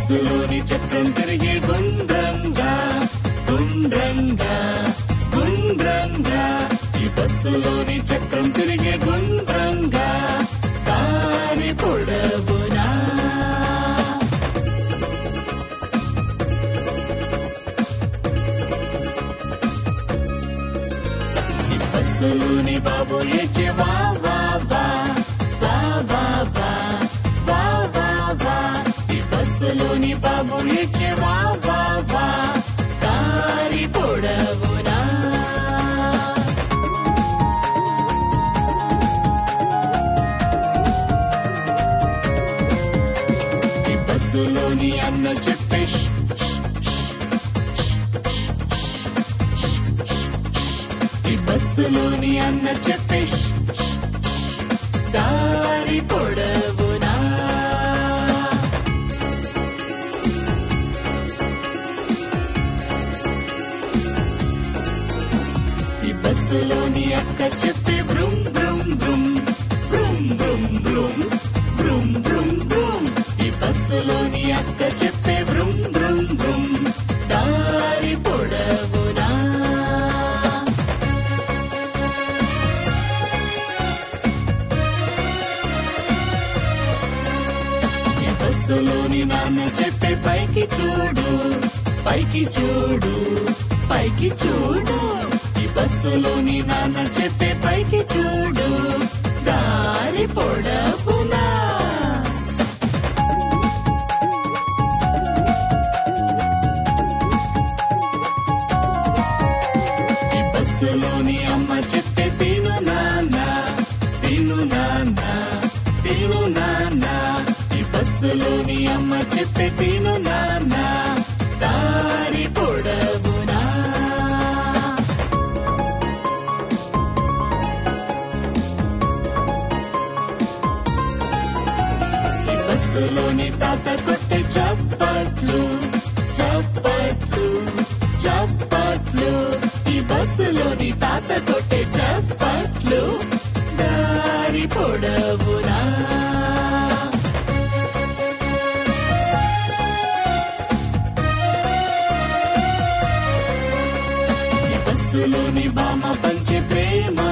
బస్సులోని చక్రం తిరిగే గుండ్రంగా గుండ్రంగా గుండ్రంగా ఈ బస్సులోని చక్రం తిరిగే గుండ్రంగా దారి పొడవునా ఈ బస్సులోని బాబు ఏచే వా వా వా వా వా వా వా వా వా ఈ బస్సులోని బాబు ఏచే వా వా వా దారి పొడవునా ఈ బస్సులోని అన్న చెప్పే ష్ ష్ ఈ బస్సులోని అన్న చెప్పే ష్ ష్ దారి పొడవునా ఈ బస్సులోని అక్క చెప్పే బ్రూమ్ బ్రూమ్ బ్రూమ్ బ్రూమ్ బ్రూమ్ బ్రూమ్ బ్రూమ్ బ్రూమ్ బ్రూమ్ ఈ బస్సులోని అక్క చెప్పే బ్రూమ్ బ్రూమ్ బ్రూమ్ దారి పొడవునా ఈ బస్సులోని నాన్న చెప్పే పైకి చూడు పైకి చూడు పైకి చూడు ఈ బస్సులోని నాన్న చెప్పే పైకి చూడు దారి పొడవునా ఈ బస్సులోని అమ్మ చెప్పే తిను నాన్న తిను నాన్న తిను నాన్న ఈ బస్సులోని అమ్మ చెప్పే తిను నాన్న దారి పొడవునా ఈ బస్సులోని తాత కొట్టే చప్పట్లు చప్పట్లు చప్పట్లు ఈ బస్సులోని తాత కొట్టే చప్పట్లు దారి పొడవునా ఈ బస్సులోని బామ్మ పంచే ప్రేమ